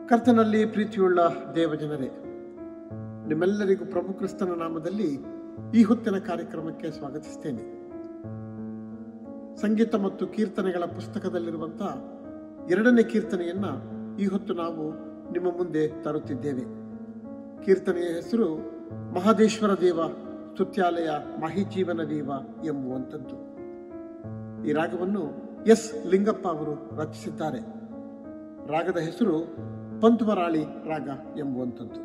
ಕರ್ತನಲ್ಲಿ ಪ್ರೀತಿಯುಳ್ಳ ದೇವಜನರೇ ನಿಮ್ಮೆಲ್ಲರಿಗೂ ಪ್ರಭು ಕ್ರಿಸ್ತನ ನಾಮದಲ್ಲಿ ಈ ಹೊತ್ತಿನ ಕಾರ್ಯಕ್ರಮಕ್ಕೆ ಸ್ವಾಗತಿಸ್ತೇನೆ ಸಂಗೀತ ಮತ್ತು ಕೀರ್ತನೆಗಳ ಪುಸ್ತಕದಲ್ಲಿರುವಂಥ ಎರಡನೇ ಕೀರ್ತನೆಯನ್ನ ಈ ಹೊತ್ತು ನಾವು ನಿಮ್ಮ ಮುಂದೆ ತರುತ್ತಿದ್ದೇವೆ ಕೀರ್ತನೆಯ ಹೆಸರು ಮಹಾದೇಶ್ವರ ದೇವ ಸ್ತುತ್ಯಾಲಯ ಮಾಹಿಜೀವನ ದೇವ ಎಂಬುವಂಥದ್ದು ಈ ರಾಗವನ್ನು ಎಸ್ ಲಿಂಗಪ್ಪ ಅವರು ರಚಿಸಿದ್ದಾರೆ ರಾಗದ ಹೆಸರು ಪಂತುಮರಾಳಿ ರಾಗ ಎಂಬುವಂಥದ್ದು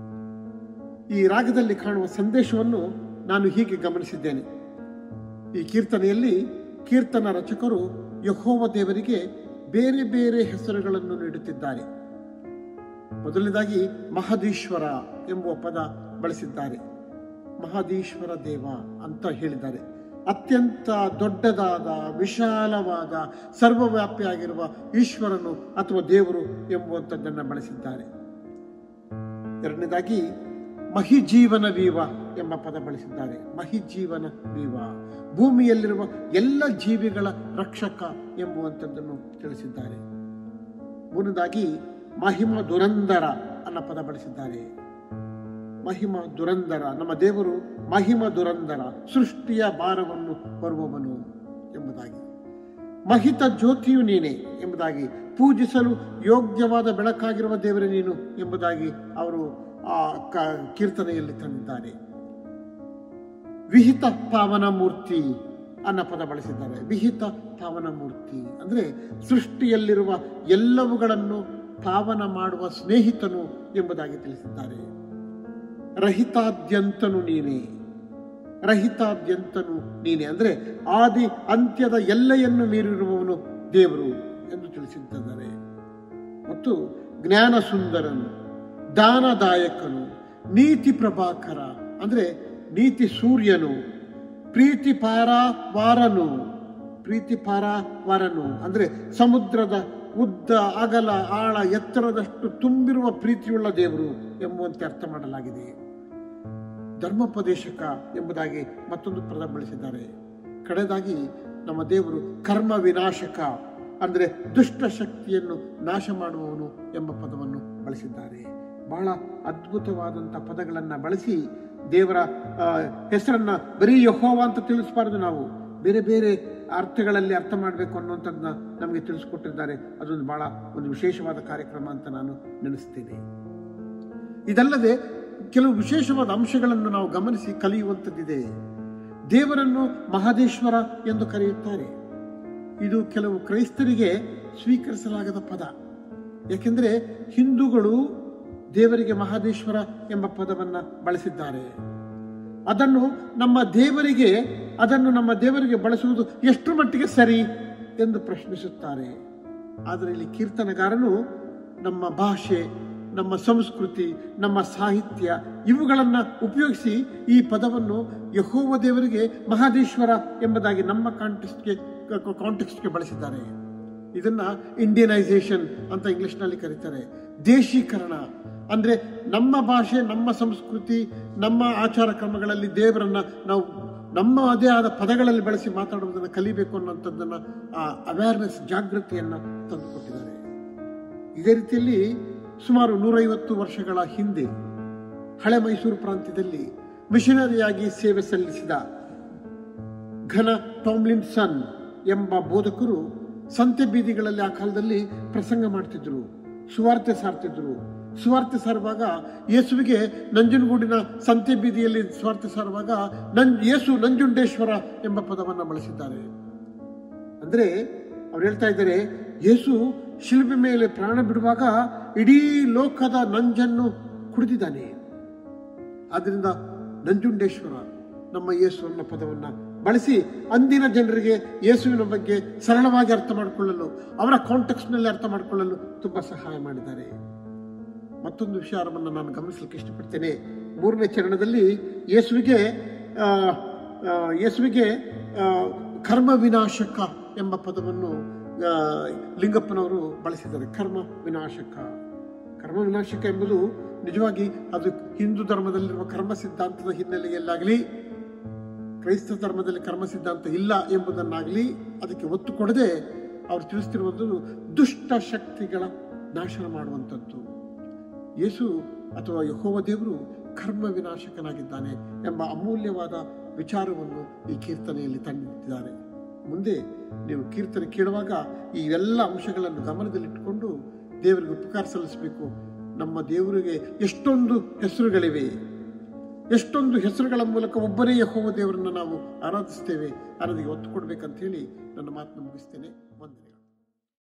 ಈ ರಾಗದಲ್ಲಿ ಕಾಣುವ ಸಂದೇಶವನ್ನು ನಾನು ಹೀಗೆ ಗಮನಿಸಿದ್ದೇನೆ ಈ ಕೀರ್ತನೆಯಲ್ಲಿ ಕೀರ್ತನ ರಚಕರು ಯಹೋವ ದೇವರಿಗೆ ಬೇರೆ ಬೇರೆ ಹೆಸರುಗಳನ್ನು ನೀಡುತ್ತಿದ್ದಾರೆ ಮೊದಲನೇದಾಗಿ ಮಹದೀಶ್ವರ ಎಂಬುವ ಪದ ಬಳಸಿದ್ದಾರೆ ಮಹದೀಶ್ವರ ದೇವ ಅಂತ ಹೇಳಿದ್ದಾರೆ ಅತ್ಯಂತ ದೊಡ್ಡದಾದ ವಿಶಾಲವಾದ ಸರ್ವವ್ಯಾಪಿಯಾಗಿರುವ ಈಶ್ವರನು ಅಥವಾ ದೇವರು ಎಂಬುವಂಥದ್ದನ್ನು ಬಳಸಿದ್ದಾರೆ ಎರಡನೇದಾಗಿ ಮಹಿಜೀವನ ವೀವ ಎಂಬ ಪದ ಬಳಸಿದ್ದಾರೆ ಮಹಿಜೀವನ ವೀವ ಭೂಮಿಯಲ್ಲಿರುವ ಎಲ್ಲ ಜೀವಿಗಳ ರಕ್ಷಕ ಎಂಬುವಂಥದ್ದನ್ನು ತಿಳಿಸಿದ್ದಾರೆ ಮೂರನೇದಾಗಿ ಮಹಿಮ ದುರಂದರ ಅನ್ನೋ ಪದ ಬಳಸಿದ್ದಾರೆ ಮಹಿಮ ದುರಂದರ ನಮ್ಮ ದೇವರು ಮಹಿಮ ದುರಂದರ ಸೃಷ್ಟಿಯ ಭಾರವನ್ನು ಹೊರುವವನು ಎಂಬುದಾಗಿ ಮಹಿತ ಜ್ಯೋತಿಯು ನೀನೆ ಎಂಬುದಾಗಿ ಪೂಜಿಸಲು ಯೋಗ್ಯವಾದ ಬೆಳಕಾಗಿರುವ ದೇವರೇ ನೀನು ಎಂಬುದಾಗಿ ಅವರು ಆ ಕ- ಕೀರ್ತನೆಯಲ್ಲಿ ತಂದಿದ್ದಾರೆ ವಿಹಿತ ಪಾವನ ಮೂರ್ತಿ ಅನ್ನೋ ಪದ ಬಳಸಿದ್ದಾರೆ ವಿಹಿತ ಪಾವನ ಮೂರ್ತಿ ಅಂದ್ರೆ ಸೃಷ್ಟಿಯಲ್ಲಿರುವ ಎಲ್ಲವುಗಳನ್ನು ಪಾವನ ಮಾಡುವ ಸ್ನೇಹಿತನು ಎಂಬುದಾಗಿ ತಿಳಿಸಿದ್ದಾರೆ ರಹಿತಾದ್ಯಂತನು ನೀನೇ ರಹಿತಾದ್ಯಂತನು ನೀನೆ ಅಂದ್ರೆ ಆದಿ ಅಂತ್ಯದ ಎಲ್ಲೆಯನ್ನು ಮೀರಿರುವವನು ದೇವರು ಎಂದು ತಿಳಿಸಿದ್ದಾರೆ ಮತ್ತು ಜ್ಞಾನ ಸುಂದರನು ದಾನದಾಯಕನು ನೀತಿ ಪ್ರಭಾಕರ ಅಂದ್ರೆ ನೀತಿ ಸೂರ್ಯನು ಪ್ರೀತಿ ಪಾರಾವಾರನು ಪ್ರೀತಿ ಪಾರಾವಾರನು ಅಂದ್ರೆ ಸಮುದ್ರದ ಉದ್ದ ಅಗಲ ಆಳ ಎತ್ತರದಷ್ಟು ತುಂಬಿರುವ ಪ್ರೀತಿಯುಳ್ಳ ದೇವರು ಎಂಬುವಂತೆ ಅರ್ಥ ಮಾಡಲಾಗಿದೆ ಧರ್ಮೋಪದೇಶಕ ಎಂಬುದಾಗಿ ಮತ್ತೊಂದು ಪದ ಬಳಸಿದ್ದಾರೆ ಕಡೆದಾಗಿ ನಮ್ಮ ದೇವರು ಕರ್ಮ ವಿನಾಶಕ ಅಂದರೆ ದುಷ್ಟ ಶಕ್ತಿಯನ್ನು ನಾಶ ಮಾಡುವವನು ಎಂಬ ಪದವನ್ನು ಬಳಸಿದ್ದಾರೆ ಬಹಳ ಅದ್ಭುತವಾದಂಥ ಪದಗಳನ್ನು ಬಳಸಿ ದೇವರ ಆ, ಹೆಸರನ್ನ ಬರೀ ಯಹೋವ ಅಂತ ತಿಳಿಸಬಾರದು ನಾವು ಬೇರೆ ಬೇರೆ ಅರ್ಥಗಳಲ್ಲಿ ಅರ್ಥ ಮಾಡಬೇಕು ಅನ್ನುವಂಥದ್ದನ್ನ ನಮಗೆ ತಿಳಿಸ್ಕೊಟ್ಟಿದ್ದಾರೆ ಅದೊಂದು ಬಹಳ ಒಂದು ವಿಶೇಷವಾದ ಕಾರ್ಯಕ್ರಮ ಅಂತ ನಾನು ನೆನೆಸ್ತೇನೆ ಇದಲ್ಲದೆ ಕೆಲವು ವಿಶೇಷವಾದ ಅಂಶಗಳನ್ನು ನಾವು ಗಮನಿಸಿ ಕಲಿಯುವಂಥದ್ದಿದೆ ದೇವರನ್ನು ಮಹದೇಶ್ವರ ಎಂದು ಕರೆಯುತ್ತಾರೆ ಇದು ಕೆಲವು ಕ್ರೈಸ್ತರಿಗೆ ಸ್ವೀಕರಿಸಲಾಗದ ಪದ ಯಾಕೆಂದ್ರೆ ಹಿಂದೂಗಳು ದೇವರಿಗೆ ಮಹದೇಶ್ವರ ಎಂಬ ಪದವನ್ನು ಬಳಸಿದ್ದಾರೆ ಅದನ್ನು ನಮ್ಮ ದೇವರಿಗೆ ಅದನ್ನು ನಮ್ಮ ದೇವರಿಗೆ ಬಳಸುವುದು ಎಷ್ಟು ಮಟ್ಟಿಗೆ ಸರಿ ಎಂದು ಪ್ರಶ್ನಿಸುತ್ತಾರೆ ಆದರೆ ಇಲ್ಲಿ ಕೀರ್ತನಗಾರನು ನಮ್ಮ ಭಾಷೆ ನಮ್ಮ ಸಂಸ್ಕೃತಿ ನಮ್ಮ ಸಾಹಿತ್ಯ ಇವುಗಳನ್ನು ಉಪಯೋಗಿಸಿ ಈ ಪದವನ್ನು ಯಹೋವ ದೇವರಿಗೆ ಮಹಾದೇಶ್ವರ ಎಂಬುದಾಗಿ ನಮ್ಮ ಕಾಂಟೆಕ್ಸ್ಟ್ಗೆ ಕಾಂಟೆಕ್ಸ್ಟ್ಗೆ ಬಳಸಿದ್ದಾರೆ ಇದನ್ನ ಇಂಡಿಯನೈಸೇಷನ್ ಅಂತ ಇಂಗ್ಲಿಷ್ನಲ್ಲಿ ಕರೀತಾರೆ ದೇಶೀಕರಣ ಅಂದ್ರೆ ನಮ್ಮ ಭಾಷೆ ನಮ್ಮ ಸಂಸ್ಕೃತಿ ನಮ್ಮ ಆಚಾರ ಕ್ರಮಗಳಲ್ಲಿ ದೇವರನ್ನ ನಾವು ನಮ್ಮ ಅದೇ ಆದ ಪದಗಳಲ್ಲಿ ಬಳಸಿ ಮಾತಾಡುವುದನ್ನು ಕಲಿಬೇಕು ಅನ್ನೋಂಥದ್ದನ್ನ ಆ ಅವೇರ್ನೆಸ್ ಜಾಗೃತಿಯನ್ನ ತಂದುಕೊಟ್ಟಿದ್ದಾರೆ ಇದೇ ರೀತಿಯಲ್ಲಿ ಸುಮಾರು ನೂರೈವತ್ತು ವರ್ಷಗಳ ಹಿಂದೆ ಹಳೆ ಮೈಸೂರು ಪ್ರಾಂತ್ಯದಲ್ಲಿ ಮಿಷನರಿಯಾಗಿ ಸೇವೆ ಸಲ್ಲಿಸಿದ ಘನ ಟಾಮ್ಲಿನ್ಸನ್ ಎಂಬ ಬೋಧಕರು ಸಂತೆ ಬೀದಿಗಳಲ್ಲಿ ಆ ಕಾಲದಲ್ಲಿ ಪ್ರಸಂಗ ಮಾಡ್ತಿದ್ರು ಸುವಾರ್ತೆ ಸಾರ್ತಿದ್ರು ಸುವಾರ್ತೆ ಸಾರುವಾಗ ಯೇಸುವಿಗೆ ನಂಜನಗೂಡಿನ ಸಂತೆ ಬೀದಿಯಲ್ಲಿ ಸ್ವಾರ್ತೆ ಸಾರುವಾಗ ನನ್ ಯೇಸು ನಂಜುಂಡೇಶ್ವರ ಎಂಬ ಪದವನ್ನು ಬಳಸಿದ್ದಾರೆ ಅಂದ್ರೆ ಅವ್ರು ಹೇಳ್ತಾ ಇದ್ದಾರೆ ಯೇಸು ಶಿಲ್ಬೆ ಮೇಲೆ ಪ್ರಾಣ ಬಿಡುವಾಗ ಇಡೀ ಲೋಕದ ನಂಜನ್ನು ಕುಡಿದಿದ್ದಾನೆ ಆದ್ರಿಂದ ನಂಜುಂಡೇಶ್ವರ ನಮ್ಮ ಯೇಸು ಅನ್ನೋ ಪದವನ್ನ ಬಳಸಿ ಅಂದಿನ ಜನರಿಗೆ ಯೇಸುವಿನ ಬಗ್ಗೆ ಸರಳವಾಗಿ ಅರ್ಥ ಮಾಡಿಕೊಳ್ಳಲು ಅವರ ಕಾಂಟೆಕ್ಸ್ನಲ್ಲಿ ಅರ್ಥ ಮಾಡಿಕೊಳ್ಳಲು ತುಂಬಾ ಸಹಾಯ ಮಾಡಿದ್ದಾರೆ ಮತ್ತೊಂದು ವಿಚಾರವನ್ನು ನಾನು ಗಮನಿಸಲಿಕ್ಕೆ ಇಷ್ಟಪಡ್ತೇನೆ ಮೂರನೇ ಚರಣದಲ್ಲಿ ಯೇಸುವಿಗೆ ಆ, ಆ, ಯೇಸುವಿಗೆ ಆ, ಕರ್ಮ ವಿನಾಶಕ ಎಂಬ ಪದವನ್ನು ಆ, ಲಿಂಗಪ್ಪನವರು ಬಳಸಿದ್ದಾರೆ ಕರ್ಮ ವಿನಾಶಕ ಕರ್ಮ ವಿನಾಶಕ ಎಂಬುದು ನಿಜವಾಗಿ ಅದು ಹಿಂದೂ ಧರ್ಮದಲ್ಲಿರುವ ಕರ್ಮ ಸಿದ್ಧಾಂತದ ಹಿನ್ನೆಲೆಯಲ್ಲಾಗಲಿ ಕ್ರೈಸ್ತ ಧರ್ಮದಲ್ಲಿ ಕರ್ಮ ಸಿದ್ಧಾಂತ ಇಲ್ಲ ಎಂಬುದನ್ನಾಗಲಿ ಅದಕ್ಕೆ ಒತ್ತು ಕೊಡದೆ ಅವ್ರು ತಿಳಿಸ್ತಿರುವುದು ದುಷ್ಟ ಶಕ್ತಿಗಳ ನಾಶನ ಮಾಡುವಂಥದ್ದು ಯೇಸು ಅಥವಾ ಯಹೋವ ದೇವರು ಕರ್ಮ ವಿನಾಶಕನಾಗಿದ್ದಾನೆ ಎಂಬ ಅಮೂಲ್ಯವಾದ ವಿಚಾರವನ್ನು ಈ ಕೀರ್ತನೆಯಲ್ಲಿ ತಂದಿದ್ದಾರೆ ಮುಂದೆ ನೀವು ಕೀರ್ತನೆ ಕೇಳುವಾಗ ಈ ಎಲ್ಲ ಅಂಶಗಳನ್ನು ಗಮನದಲ್ಲಿಟ್ಟುಕೊಂಡು ದೇವರಿಗೆ ಉಪಕಾರ ಸಲ್ಲಿಸಬೇಕು ನಮ್ಮ ದೇವರಿಗೆ ಎಷ್ಟೊಂದು ಹೆಸರುಗಳಿವೆ ಎಷ್ಟೊಂದು ಹೆಸರುಗಳ ಮೂಲಕ ಒಬ್ಬರೇ ಯಹೋವ ದೇವರನ್ನು ನಾವು ಆರಾಧಿಸ್ತೇವೆ ಅನ್ನೋದಕ್ಕೆ ಒತ್ತು ಕೊಡ್ಬೇಕಂತ ಹೇಳಿ ನನ್ನ ಮಾತನ್ನು ಮುಗಿಸ್ತೇನೆ ವಂದನೆ